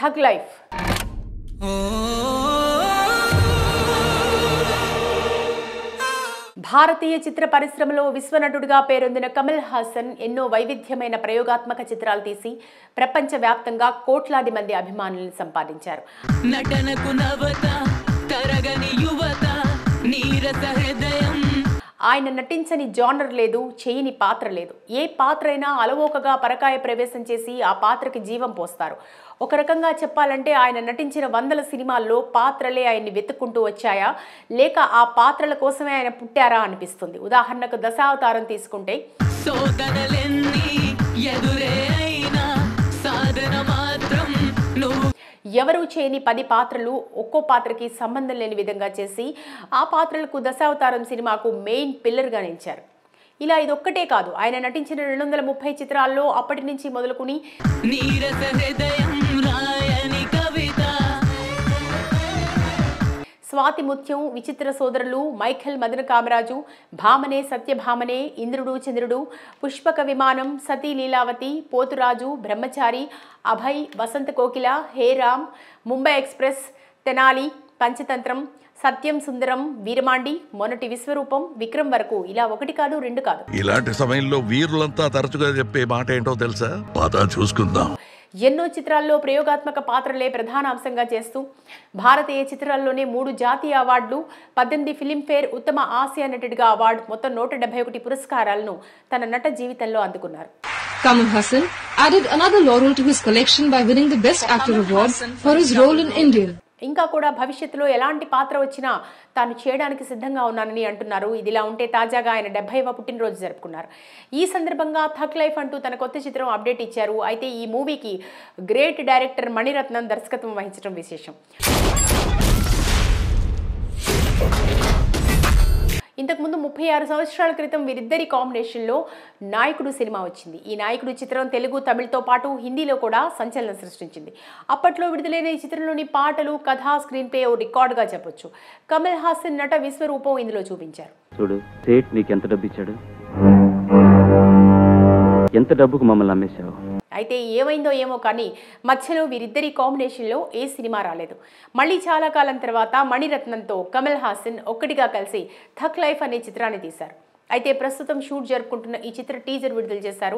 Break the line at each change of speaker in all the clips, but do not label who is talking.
Tug life భారతీయ చిత్ర పరిశ్రమలో విశ్వనటుడిగా పేరొందిన కమల్ హాసన్ ఎన్నో వైవిధ్యమైన ప్రయోగాత్మక చిత్రాలు తీసి ప్రపంచవ్యాప్తంగా కోట్లాది మంది అభిమానులను సంపాదించారు
నటనకు నవత తరగని యువత నీరస హృదయం
ఆయన నటించని జానర్ లేదు చేయని పాత్ర లేదు ఏ పాత్ర అయినా అలవోకగా పరకాయ ప్రవేశం చేసి ఆ పాత్రకి జీవం పోస్తారు ఒక రకంగా చెప్పాలంటే ఆయన నటించిన వందల సినిమాల్లో పాత్రలే ఆయన్ని వెతుక్కుంటూ వచ్చాయా లేక ఆ పాత్రల కోసమే ఆయన పుట్టారా అనిపిస్తుంది ఉదాహరణకు దశావతారం తీసుకుంటే
శోధనలెన్ని ఎదురే అయినా సాధన మాత్రం నువ్వు
ఎవరూ చేయని పది పాత్రలు ఒక్కో పాత్రకి సంబంధం లేని విధంగా చేసి ఆ పాత్రలకు దశావతారం సినిమాకు మెయిన్ పిల్లర్గా నిలిచారు ఇలా ఇదొక్కటే కాదు ఆయన నటించిన రెండు వందల ముప్పై చిత్రాల్లో అప్పటి నుంచి మొదలుకుని
నీరస హృదయం రాయని కవిత
స్వాతి ముత్యం విచిత్ర సోదరులు మైఖల్ మదన కామరాజు భామనే సత్యభామనే ఇంద్రుడు చంద్రుడు పుష్పక విమానం సతీ లీలావతి పోతురాజు బ్రహ్మచారి అభయ్ వసంత కోకిల హే రామ్ ముంబై ఎక్స్ప్రెస్ తెనాలి పంచతంత్రం సత్యం సుందరం వీరమాండి మొన్నటి విశ్వరూపం విక్రమ్ వరకు ఇలా ఒకటి కాదు రెండు కాదు
ఇలాంటి సమయంలో వీరులంతా తరచుగా చెప్పే మాట ఏంటో తెలుసా పద చూసుకుందాం
ఎన్నో చిత్రాల్లో ప్రయోగాత్మక పాత్రలే ప్రధాన అంశంగా చేస్తూ భారతీయ చిత్రాల్లోనే మూడు జాతీయ అవార్డులు పద్దెనిమిది ఫిలింఫేర్ ఉత్తమ ఆసియా నటుడిగా అవార్డు మొత్తం నూట డెబ్బై ఒకటి పురస్కారాలను తన నట జీవితంలో అందుకున్నారు
Kamal Hassan added another laurel to his collection by winning the Best Actor award for his role in Indian.
ఇంకా కూడా భవిష్యత్తులో ఎలాంటి పాత్ర వచ్చినా తాను చేయడానికి సిద్ధంగా ఉన్నానని అంటున్నారు ఇదిలా ఉంటే తాజాగా ఆయన డెబ్బైవ పుట్టినరోజు జరుపుకున్నారు ఈ సందర్భంగా థక్ లైఫ్ అంటూ తన కొత్త చిత్రం అప్డేట్ ఇచ్చారు అయితే ఈ మూవీకి గ్రేట్ డైరెక్టర్ మణిరత్నం దర్శకత్వం వహించడం విశేషం ఇంతకుముందు ముప్పై ఆరు సంవత్సరాల క్రితం వీరిద్దరి కాంబినేషన్లో నాయకుడు సినిమా వచ్చింది ఈ నాయకుడు చిత్రం తెలుగు తమిళ్తో పాటు హిందీలో కూడా సంచలనం సృష్టించింది అప్పట్లో విడుదలైన ఈ చిత్రంలోని పాటలు కథ స్క్రీన్ ప్లే ఓ రికార్డుగా చెప్పొచ్చు కమల్ హాసన్ నట విశ్వరూపం ఇందులో చూపించారు
చూడు సేట్ నీకు ఎంత డబ్బు ఇచ్చాడు ఎంత డబ్బుకు మమ్మల్ని అమ్మేశావు
అయితే ఏమైందో ఏమో కానీ మధ్యలో వీరిద్దరి కాంబినేషన్లో ఏ సినిమా రాలేదు మళ్ళీ చాలా కాలం తర్వాత మణిరత్నంతో కమల్ హాసన్ ఒక్కటిగా కలిసి థక్ లైఫ్ అనే చిత్రాన్ని తీశారు అయితే ప్రస్తుతం షూట్ జరుపుకుంటున్న ఈ చిత్ర టీజర్ విడుదల చేశారు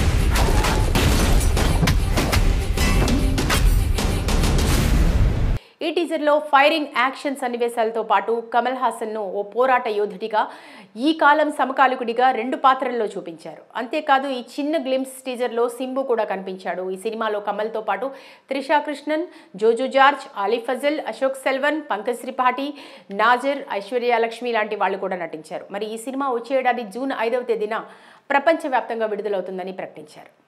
ఈ టీజర్లో ఫైరింగ్ యాక్షన్ సన్నివేశాలతో పాటు కమల్ హాసన్ను ఓ పోరాట యోధుడిగా ఈ కాలం సమకాలికుడిగా రెండు పాత్రల్లో చూపించారు అంతేకాదు ఈ చిన్న గ్లిమ్స్ టీజర్లో సింబు కూడా కనిపించాడు ఈ సినిమాలో కమల్తో పాటు త్రిషా కృష్ణన్ జోజు జార్జ్ అలీ ఫజల్ అశోక్ సెల్వన్ పంకజ్ త్రిపాఠి నాజర్ ఐశ్వర్య లక్ష్మి లాంటి వాళ్ళు కూడా నటించారు మరి ఈ సినిమా వచ్చే ఏడాది జూన్ ఐదవ తేదీన ప్రపంచవ్యాప్తంగా విడుదలవుతుందని ప్రకటించారు